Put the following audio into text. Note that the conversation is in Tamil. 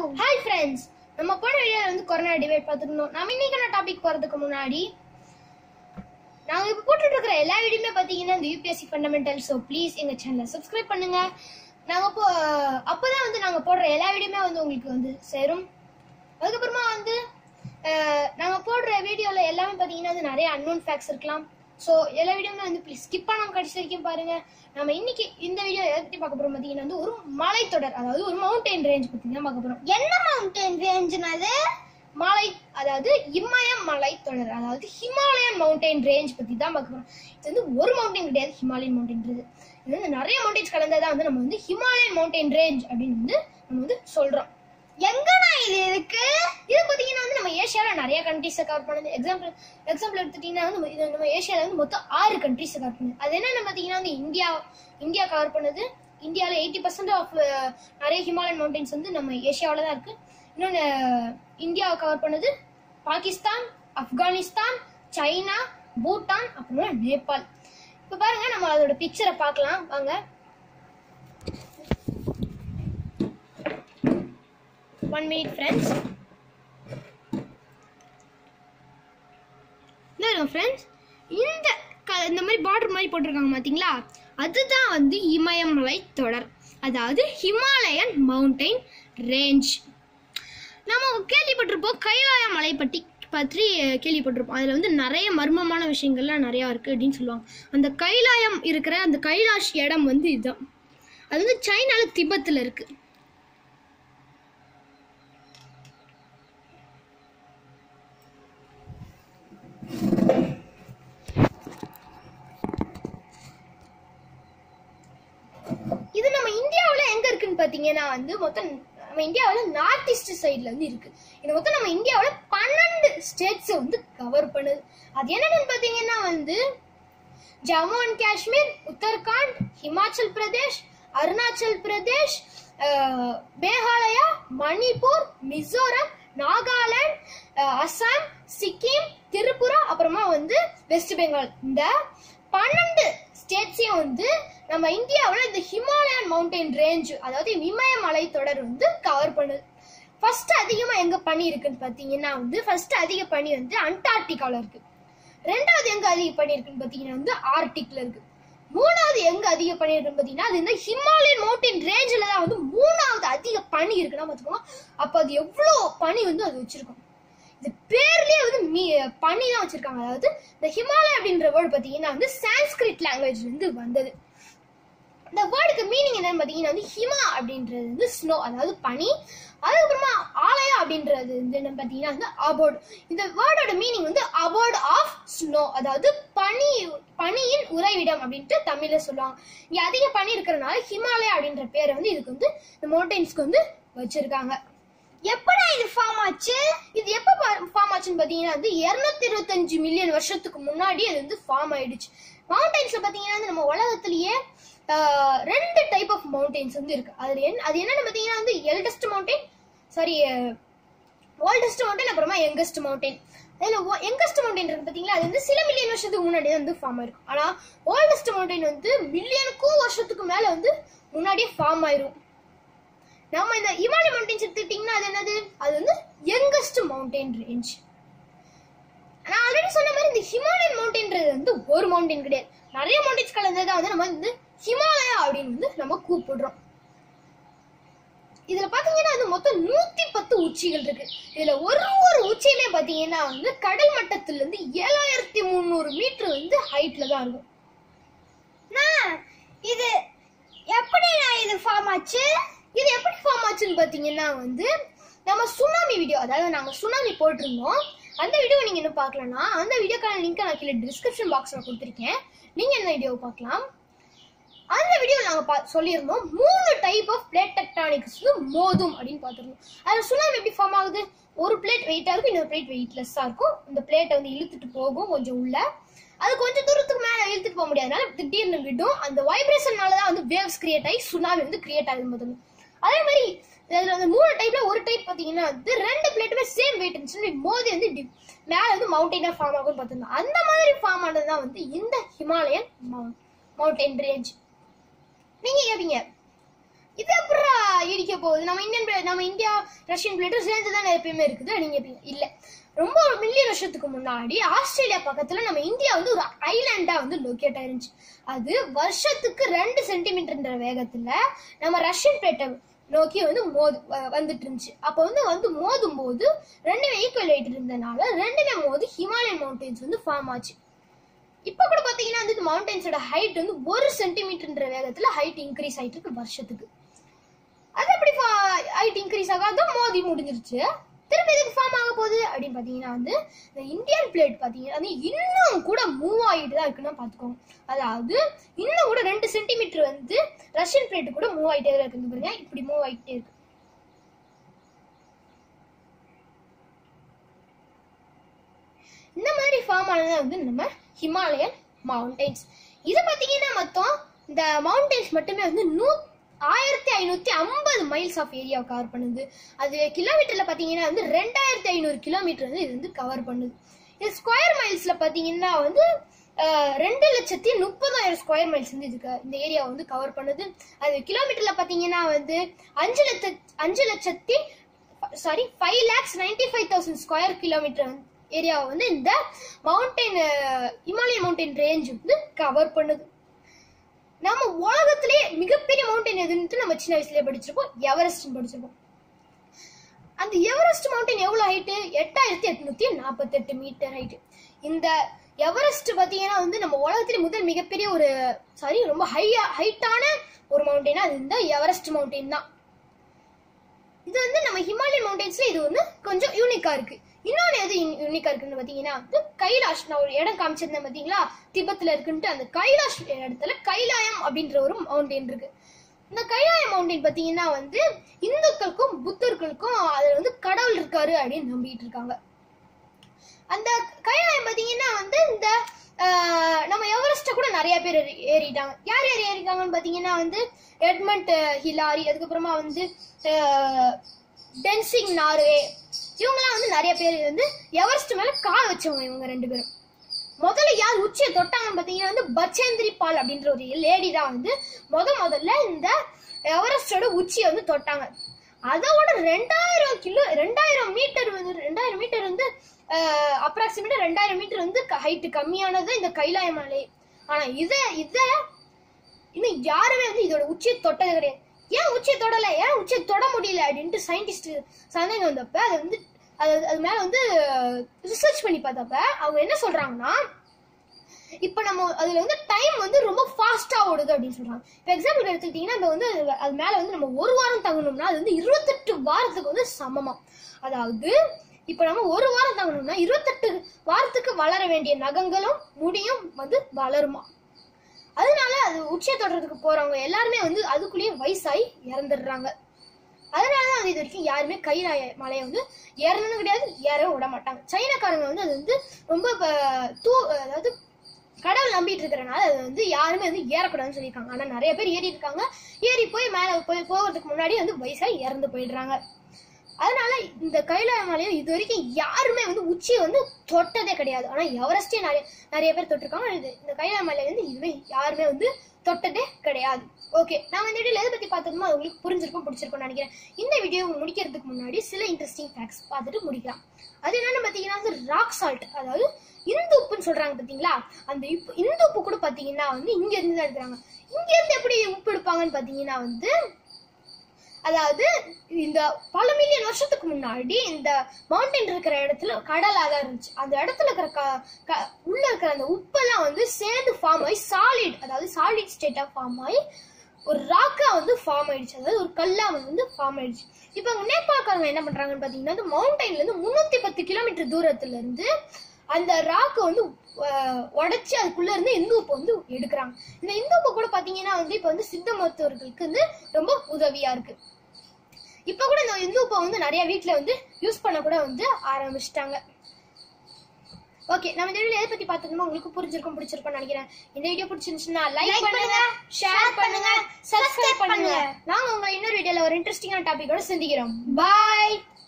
ஹாய் ஃப்ரெண்ட்ஸ் நம்ம போன வீடியோல வந்து கொரோனா டிவைட் பார்த்துருந்தோம் நம்ம இன்னைக்கான டாபிக் போறதுக்கு முன்னாடி நாங்க இப்போ போட்டுட்டு இருக்கிற எல்லா வீடியோமே பார்த்தீங்கன்னா இந்த யூபிஎஸ்சி ஃபண்டமெண்டல் ஸோ ப்ளீஸ் எங்க சேனலை சப்ஸ்கிரைப் பண்ணுங்க நாங்க இப்போ அப்போதான் வந்து நாங்க போடுற எல்லா வீடியோமே வந்து உங்களுக்கு வந்து சேரும் அதுக்கப்புறமா வந்து அஹ், நாங்க போடுற வீடியோல எல்லாமே பார்த்தீங்கன்னா வந்து நிறைய அன்னோன் ஃபேக்ட்ஸ் இருக்கலாம் ஸோ எல்லா வீடியோமே வந்து ப்ளீஸ் ஸ்கிப் பண்ணாம கடைசி வரைக்கும் பாருங்க நம்ம இன்னைக்கு இந்த வீடியோ எதை பத்தி பார்க்க போறோம் பார்த்தீங்கன்னா வந்து ஒரு மலைத்தொடர் அதாவது ஒரு மவுண்டைன் ரேஞ்ச் பத்தி தான் பார்க்க போறோம் என்ன மவுண்டன் ரேஞ்சுனது மலை அதாவது இமயம் மலைத்தொடர் அதாவது ஹிமாலயன் மவுண்டைன் ரேஞ்ச் பத்தி தான் பார்க்க போறோம் இது வந்து ஒரு மவுண்டைன் கிடையாது ஹிமாலயன் மவுண்டைன்றது இது வந்து நிறைய மவுண்டைன்ஸ் கலந்ததா வந்து நம்ம வந்து ஹிமாலயன் மவுண்டைன் ரேஞ்ச் அப்படின்னு வந்து நம்ம வந்து சொல்றோம் எங்கண்ணா இது இருக்கு இது பார்த்தீங்கன்னா வந்து நம்ம ஏஷியால நிறைய கண்ட்ரிஸை கவர் பண்ணுது எக்ஸாம்பிள் எக்ஸாம்பிள் எடுத்துட்டீங்கன்னா வந்து நம்ம- இது நம்ம ஏஷியால வந்து மொத்தம் ஆறு கண்ட்ரிஸை கவர் பண்ணுது அது என்னென்ன பார்த்தீங்கன்னா வந்து இந்தியா இந்தியா கவர் பண்ணுது இந்தியாவில் எயிட்டி பர்சன்ட் ஆஃப் நிறைய ஹிமாலயன் மவுண்டைன்ஸ் வந்து நம்ம ஏஷியாவில் தான் இருக்கு இன்னொன்று இந்தியாவை கவர் பண்ணுது பாகிஸ்தான் ஆப்கானிஸ்தான் சைனா பூட்டான் அப்புறமா நேபாள் இப்போ பாருங்க நம்ம அதோட பிக்சரை பார்க்கலாம் வாங்க ஒன் மினிட் ஃப்ரெண்ட்ஸ் ஃப்ரெண்ட்ஸ் இந்த க- இந்த மாதிரி பார்டர் மாதிரி போட்டிருக்காங்க பார்த்தீங்களா அதுதான் வந்து இமயமலை தொடர் அதாவது ஹிமாலயன் மவுண்டைன் ரேஞ்ச் நம்ம கேள்விப்பட்டிருப்போம் கைலாய மலை பற்றி பற்றி அஹ், கேள்விப்பட்டிருப்போம் அதில் வந்து நிறைய மர்மமான விஷயங்கள்லாம் நிறையா இருக்குது அப்படின்னு சொல்லுவாங்க அந்த கைலாயம் இருக்கிற அந்த கைலாஷ் இடம் வந்து இதுதான் அது வந்து சைனால திபத்தில் இருக்குது இது நம்ம இந்தியாவில் எங்க இருக்குன்னு பாத்தீங்கன்னா வந்து மொத்தம் நம்ம இந்தியாவில் நார்த் ஈஸ்ட் சைட்ல வந்து இருக்கு இது மொத்தம் நம்ம இந்தியாவில் பன்னெண்டு ஸ்டேட்ஸ் வந்து கவர் பண்ணுது அது என்னன்னு பாத்தீங்கன்னா வந்து ஜம்மு அண்ட் காஷ்மீர் உத்தரகாண்ட் ஹிமாச்சல் பிரதேஷ் அருணாச்சல் பிரதேஷ் அஹ், மேகாலயா மணிப்பூர் மிசோரம் நாகாலாந்து அஹ், அசாம் சிக்கிம் திரிபுரா அப்புறமா வந்து வெஸ்ட் பெங்கால் இந்த பன்னெண்டு ஸ்டேட்ஸையும் வந்து நம்ம இந்தியாவில் இந்த ஹிமாலயன் மவுண்டைன் ரேஞ்ச் அதாவது இமயமலை தொடர் வந்து கவர் பண்ணுது ஃபர்ஸ்ட் அதிகமா எங்க பனி இருக்குன்னு பாத்தீங்கன்னா வந்து ஃபர்ஸ்ட் அதிக பனி வந்து அண்டார்டிகால இருக்கு ரெண்டாவது எங்க அதிக பனி இருக்குன்னு பாத்தீங்கன்னா வந்து ஆர்டிக்ல இருக்கு மூணாவது எங்க அதிக பனி இருக்குன்னு பாத்தீங்கன்னா அது இந்த ஹிமாலயன் மவுண்டன் ரேஞ்சில தான் வந்து மூணாவது அதிக பனி இருக்குன்னா பாத்துக்கோங்க அப்ப அது எவ்வளவு பனி வந்து அது வச்சிருக்கும் இந்த பேர்லயே வந்து மீ பனி தான் வச்சிருக்காங்க அதாவது இந்த ஹிமாலய அப்படின்ற வேர்டு பாத்தீங்கன்னா வந்து சான்ஸ்கிரிட் லாங்குவேஜ்ல இருந்து வந்தது இந்த வேர்டுக்கு மீனிங் என்னன்னு பாத்தீங்கன்னா வந்து ஹிமா அப்படின்றது வந்து ஸ்னோ அதாவது பனி அதுக்கப்புறமா ஆலயா அப்படின்றது வந்து என்ன பாத்தீங்கன்னா வந்து அபோர்ட் இந்த வேர்டோட மீனிங் வந்து அபோர்ட் ஆஃப் ஸ்னோ அதாவது பனி பனியின் உறைவிடம் அப்படின்ட்டு தமிழ்ல சொல்லுவாங்க இங்க அதிக பனி இருக்கிறனால ஹிமாலயா அப்படின்ற பேரை வந்து இதுக்கு வந்து இந்த மவுண்டன்ஸ்க்கு வந்து வச்சிருக்காங்க எப்படா இது ஃபார்ம் ஆச்சு இது எப்ப ஃபார்ம் ஆச்சுன்னு பாத்தீங்கன்னா வந்து 225 இருபத்தஞ்சு மில்லியன் வருஷத்துக்கு முன்னாடி அது வந்து ஃபார்ம் ஆயிடுச்சு மவுண்டைன்ஸ்ல பாத்தீங்கன்னா வந்து நம்ம உலகத்திலேயே ஆஹ், ரெண்டு டைப் ஆஃப் மவுண்டைன்ஸ் வந்து இருக்கு அதுல என்ன அது என்னன்னு பாத்தீங்கன்னா வந்து eldest mountain sorry oldest mountain அப்புறமா யங்கஸ்ட் மவுண்டைன் அதில் யங்கஸ்ட் மவுண்டைன் இருக்கு பாத்தீங்களா அது வந்து சில மில்லியன் வருஷத்துக்கு முன்னாடி தான் வந்து ஃபார்ம் ஆயிருக்கும் ஆனா ஓல்டஸ்ட் மவுண்டைன் வந்து மில்லியனுக்கும் வருஷத்துக்கு மேல வந்து முன்னாடியே ஃபார்ம் ஆயிரும் நம்ம இந்த இமாலய மவுண்டன்ஸ் எடுத்துக்கிட்டீங்கன்னா அது என்னது அது வந்து யங்கஸ்ட் மவுண்டைன் ரேஞ்ச் நான் ஆல்ரெடி சொன்ன மாதிரி இந்த ஹிமாலயன் மவுண்டன்ன்றது வந்து ஒரு மவுண்டன் கிடையாது நிறைய மவுண்டன்ஸ் கலந்ததை வந்து நம்ம வந்து ஹிமாலயா அப்படின்னு வந்து நம்ம கூப்பிடுறோம் இதுல பாத்தீங்கன்னா வந்து மொத்தம் நூத்தி பத்து உச்சிகள் இருக்கு இதுல ஒரு ஒரு உச்சியிலே பாத்தீங்கன்னா வந்து கடல் மட்டத்துல இருந்து ஏழாயிரத்தி முந்நூறு மீட்டர் வந்து ஹைட்ல தான் இருக்கும் நான் இது எப்படி நான் இது ஃபார்ம் ஆச்சு இது எப்படி ஃபார்ம் ஆச்சுன்னு பாத்தீங்கன்னா வந்து நம்ம சுனாமி வீடியோ அதாவது நாங்க சுனாமி போட்டிருந்தோம் அந்த வீடியோ நீங்க இன்னும் பார்க்கலன்னா அந்த வீடியோக்கான லிங்க் நான் கீழே டிஸ்கிரிப்ஷன் பாக்ஸ்ல கொடுத்துருக்கேன் நீங்க இந்த வீடியோ பார்க்கலாம் அந்த வீடியோ நாங்க பா சொல்லியிருந்தோம் மூணு டைப் ஆஃப் பிளேட் டெக்டானிக்ஸ் மோதும் அப்படின்னு பார்த்துருந்தோம் அதுல சுனாமி எப்படி ஃபார்ம் ஆகுது ஒரு பிளேட் வெயிட்டா இருக்கும் இன்னொரு பிளேட் வெயிட்லெஸ்ஸா இருக்கும் இந்த பிளேட்டை வந்து இழுத்துட்டு போகும் கொஞ்சம் உள்ள அது கொஞ்சம் தூரத்துக்கு மேல இழுத்துட்டு போக முடியாதனால திடீர்னு விடும் அந்த வைப்ரேஷனால தான் வந்து வேவ்ஸ் கிரியேட் ஆகி சுனாமி வந்து கிரியேட் ஆகுது முதல்ல அதே மாதிரி இதுல வந்து மூணு டைப்ல ஒரு டைப் பாத்தீங்கன்னா வந்து ரெண்டு பிளேட்டுமே சேம் வெயிட் இருந்துச்சு மோதி வந்து டி- மேல வந்து மவுண்டெயினா ஃபார்ம் ஆகும்னு பார்த்திருந்தோம் அந்த மாதிரி ஃபார்ம் ஆனது தான் வந்து இந்த ஹிமாலயன் மவுண்டைன் ரேஞ்ச் நீங்க கேப்பீங்க இது அப்புறம் இடிக்க போகுது நம்ம இந்தியன் பிளேட் நம்ம இந்தியா ரஷ்யன் பிளேட்டும் சேர்ந்து தானே எப்பயுமே இருக்குது நீங்க எப்படி இல்ல ரொம்ப ஒரு மில்லியன் வருஷத்துக்கு முன்னாடி ஆஸ்திரேலியா பக்கத்துல நம்ம இந்தியா வந்து ஒரு ஐலாண்டா வந்து லொக்கேட் ஆயிருந்துச்சு அது வருஷத்துக்கு ரெண்டு சென்டிமீட்டர்ன்ற வேகத்துல நம்ம ரஷ்யன் பிளேட்டை நோக்கி வந்து மோது வ- வந்துட்டு இருந்துச்சு அப்ப வந்து வந்து மோதும் போது ரெண்டுமே ஈக்குவல் வெயிட் இருந்தனால ரெண்டுமே மோது ஹிமாலயன் மவுண்டன்ஸ் வந்து ஃபார்ம் ஆச்சு இப்ப கூட பாத்தீங்கன்னா வந்து மவுண்டன்ஸோட ஹைட் வந்து ஒரு சென்டிமீட்டர்ன்ற வேகத்துல ஹைட் இன்க்ரீஸ் ஆயிட்டு இருக்கு வருஷத்துக்கு அது எப்படி ஹைட் இன்க்ரீஸ் ஆகாத மோதி முடிஞ்சிருச்சு திரும்ப எதுக்கு ஃபார்ம் ஆக போகுது அப்படின்னு பாத்தீங்கன்னா வந்து இந்த இந்தியன் பிளேட் பாத்தீங்கன்னா வந்து இன்னும் கூட மூவ் ஆகிட்டு தான் இருக்குன்னு பாத்துக்கோங்க அதாவது இன்னும் கூட ரெண்டு சென்டிமீட்டர் வந்து ரஷ்யன் பிளேட் கூட மூவ் ஆயிட்டே தான் இருக்கு பாருங்க இப்படி மூவ் ஆயிட்டே இருக்கு இந்த மாதிரி ஃபார்ம் ஆனது வந்து நம்ம ஹிமாலயன் மவுண்டன்ஸ் இது பாத்தீங்கன்னா மொத்தம் இந்த மவுண்டன்ஸ் மட்டுமே வந்து நூ ஆயிரத்தி ஐநூத்தி ஐம்பது மைல்ஸ் ஆஃப் ஏரியாவை கவர் பண்ணுது அது கிலோமீட்டர்ல பாத்தீங்கன்னா வந்து ரெண்டாயிரத்தி ஐநூறு கிலோமீட்டர் வந்து இது வந்து கவர் பண்ணுது இது ஸ்கொயர் மைல்ஸ்ல பாத்தீங்கன்னா வந்து அஹ், ரெண்டு லட்சத்தி முப்பதாயிரம் ஸ்கொயர் மைல்ஸ் வந்து இதுக்கு இந்த ஏரியா வந்து கவர் பண்ணுது அது கிலோமீட்டர்ல பாத்தீங்கன்னா வந்து அஞ்சு லட்ச அஞ்சு லட்சத்தி sorry five lakhs ninety five thousand square kilometre ஏரியாவை வந்து இந்த மவுண்டைன் இமாலயன் மவுண்டைன் ரேஞ்ச் வந்து கவர் பண்ணுது நம்ம உலகத்திலே மிகப்பெரிய மவுண்டன் எதுன்ட்டு நம்ம சின்ன வயசுலயே படிச்சிருப்போம் எவரெஸ்ட் படிச்சிருப்போம் அந்த எவரெஸ்ட் மவுண்டன் எவ்வளவு ஹைட்டு எட்டாயிரத்தி எட்நூத்தி நாற்பத்தெட்டு மீட்டர் ஹைட் இந்த எவரெஸ்ட் பாத்தீங்கன்னா வந்து நம்ம உலகத்திலே முதல் மிகப்பெரிய ஒரு சாரி ரொம்ப ஹையா ஹைட்டான ஒரு மவுண்டனா அது இந்த எவரெஸ்ட் மவுண்டன் தான் இது வந்து நம்ம ஹிமாலயன் மவுண்டன்ஸ்ல இது வந்து கொஞ்சம் யூனிக்கா இருக்கு இன்னொன்னு எது யூனிக்கா இருக்குன்னு பாத்தீங்கன்னா வந்து கைலாஷ் நான் ஒரு இடம் காமிச்சிருந்தேன் பாத்தீங்களா திபெத்ல இருக்குன்ட்டு அந்த கைலாஷ் இடத்துல கைலாயம் அப்படின்ற ஒரு மவுண்டன் இருக்கு இந்த கைலாய மவுண்டன் பாத்தீங்கன்னா வந்து இந்துக்களுக்கும் புத்தர்களுக்கும் அதுல வந்து கடவுள் இருக்காரு அப்படின்னு நம்பிட்டு இருக்காங்க அந்த கைலாயம் பாத்தீங்கன்னா வந்து இந்த ஆஹ், நம்ம எவரெஸ்ட கூட நிறைய பேர் ஏறி- ஏறிட்டாங்க யார் யார் ஏறிட்டாங்கன்னு பாத்தீங்கன்னா வந்து எட்மண்ட் ஹிலாரி அதுக்கப்புறமா வந்து ஆஹ், டென்சிங் நார்வே இவங்கெல்லாம் வந்து நிறைய பேர் வந்து எவரெஸ்ட் மேல கால் வச்சவங்க இவங்க ரெண்டு பேரும் முதல்ல யார் உச்சியை தொட்டாங்கன்னு பாத்தீங்கன்னா வந்து பச்சேந்திரி பால் அப்படின்ற ஒரு லேடி தான் வந்து முத முதல்ல இந்த எவரெஸ்டோட உச்சியை வந்து தொட்டாங்க அதோட ரெண்டாயிரம் கிலோ ரெண்டாயிரம் மீட்டர் வந்து ரெண்டாயிரம் மீட்டர் வந்து அப்ராக்சிமேட்டா ரெண்டாயிரம் மீட்டர் வந்து ஹைட் கம்மியானது இந்த கைலாய மலை ஆனா இத இத இன்னும் யாருமே வந்து இதோட உச்சியை தொட்டது கிடையாது ஏன் உச்சியை தொடல ஏன் உச்சியை தொட முடியல அப்படின்ட்டு சயின்டிஸ்ட் சந்தேகம் வந்தப்ப அது வந்து அது அது மேல வந்து ரிசர்ச் பண்ணி பார்த்தப்ப அவங்க என்ன சொல்றாங்கன்னா இப்போ நம்ம அதுல வந்து டைம் வந்து ரொம்ப ஃபாஸ்டா ஓடுது அப்படின்னு சொல்றாங்க இப்போ எக்ஸாம்பிள் எடுத்துக்கிட்டீங்கன்னா இப்போ வந்து அது- அது மேல வந்து நம்ம ஒரு வாரம் தங்கணும்னா அது வந்து இருபத்தெட்டு வாரத்துக்கு வந்து சமமா அதாவது இப்போ நம்ம ஒரு வாரம் தங்கணும்னா இருபத்தெட்டு வாரத்துக்கு வளர வேண்டிய நகங்களும் முடியும் வந்து வளருமா அதனால அது உச்சியை தொடறதுக்கு போறவங்க எல்லாருமே வந்து அதுக்குள்ளேயே வயசாகி இறந்துடுறாங்க அதனாலதான் வந்து இது வரைக்கும் யாருமே கைலாய மலையை வந்து ஏறணும்னு கிடையாது ஏறவும் விட மாட்டாங்க சைனாக்காரங்க வந்து அது வந்து ரொம்ப ப- தூ அதாவது கடவுள் நம்பிட்டு இருக்கிறனால அது வந்து யாருமே வந்து ஏறக்கூடாதுன்னு சொல்லியிருக்காங்க ஆனா நிறைய பேர் ஏறி இருக்காங்க ஏறி போய் மேல போய் போகிறதுக்கு முன்னாடி வந்து வயசாகி இறந்து போயிடுறாங்க அதனால இந்த கைலாய மலையை இது வரைக்கும் யாருமே வந்து உச்சியை வந்து தொட்டதே கிடையாது ஆனா எவரெஸ்டே நிறைய நிறைய பேர் தொட்டிருக்காங்க இது இந்த கைலாய மலையை வந்து இதுவே யாருமே வந்து தொட்டதே கிடையாது ஓகே நாம இந்த வீடியோல எதை பத்தி பார்த்தோமோ அது உங்களுக்கு புரிஞ்சிருக்கும் பிடிச்சிருக்கும்னு நினைக்கிறேன் இந்த வீடியோ முடிக்கிறதுக்கு முன்னாடி சில இன்ட்ரெஸ்டிங் ஃபேக்ட்ஸ் பார்த்துட்டு முடிக்கலாம் அது என்னன்னு பாத்தீங்கன்னா வந்து ராக் சால்ட் அதாவது இந்து உப்புன்னு சொல்றாங்க பாத்தீங்களா அந்த உப்பு இந்து உப்பு கூட பாத்தீங்கன்னா வந்து இங்க இருந்து தான் எடுக்கிறாங்க இங்க இருந்து எப்படி உப்பு எடுப்பாங்கன்னு பாத்தீங்கன்னா வந்து அதாவது இந்த பல மில்லியன் வருஷத்துக்கு முன்னாடி இந்த மவுண்டன் இருக்கிற இடத்துல கடலா தான் இருந்துச்சு அந்த இடத்துல இருக்கிற க- க- உள்ள இருக்கிற அந்த உப்பெல்லாம் வந்து சேர்ந்து ஃபார்ம் ஆகி சாலிட் அதாவது சாலிட் ஸ்டேட்டா ஃபார்ம் ஆகி ஒரு ராக்கா வந்து ஃபார்ம் ஆயிடுச்சு அதாவது ஒரு கல்லா வந்து ஃபார்ம் ஆயிடுச்சு இப்போ நேபாளக்காரங்க என்ன பண்றாங்கன்னு பாத்தீங்கன்னா இந்த மவுண்டன்ல இருந்து முன்னூத்தி பத்து கிலோமீட்டர் தூரத்துல இருந்து அந்த ராக்கை வந்து அஹ், உடைச்சு அதுக்குள்ள இருந்து இந்து உப்பு வந்து எடுக்கிறாங்க இந்த இந்து உப்பு கூட பாத்தீங்கன்னா வந்து இப்ப வந்து சித்த மருத்துவர்களுக்கு வந்து ரொம்ப உதவியா இருக்கு இப்ப கூட இந்த இந்து உப்பை வந்து நிறைய வீட்ல வந்து யூஸ் பண்ண கூட வந்து ஆரம்பிச்சிட்டாங்க ஓகே நம்ம இந்த வீடியோ எதை பத்தி பார்த்தோமோ உங்களுக்கு புரிஞ்சிருக்கும் பிடிச்சிருக்கும்னு நினைக்கிறேன் இந்த வீடியோ பிடிச்சிருந்துச்சுன்னா லைக் பண்ணுங்க ஷேர் பண்ணுங்க சப்ஸ்கிரைப் பண்ணுங்க நாங்க உங்களை இன்னொரு வீடியோல ஒரு இன்ட்ரெஸ்டிங்கான டாபிக்கோட சந்திக்கிறோம் பாய்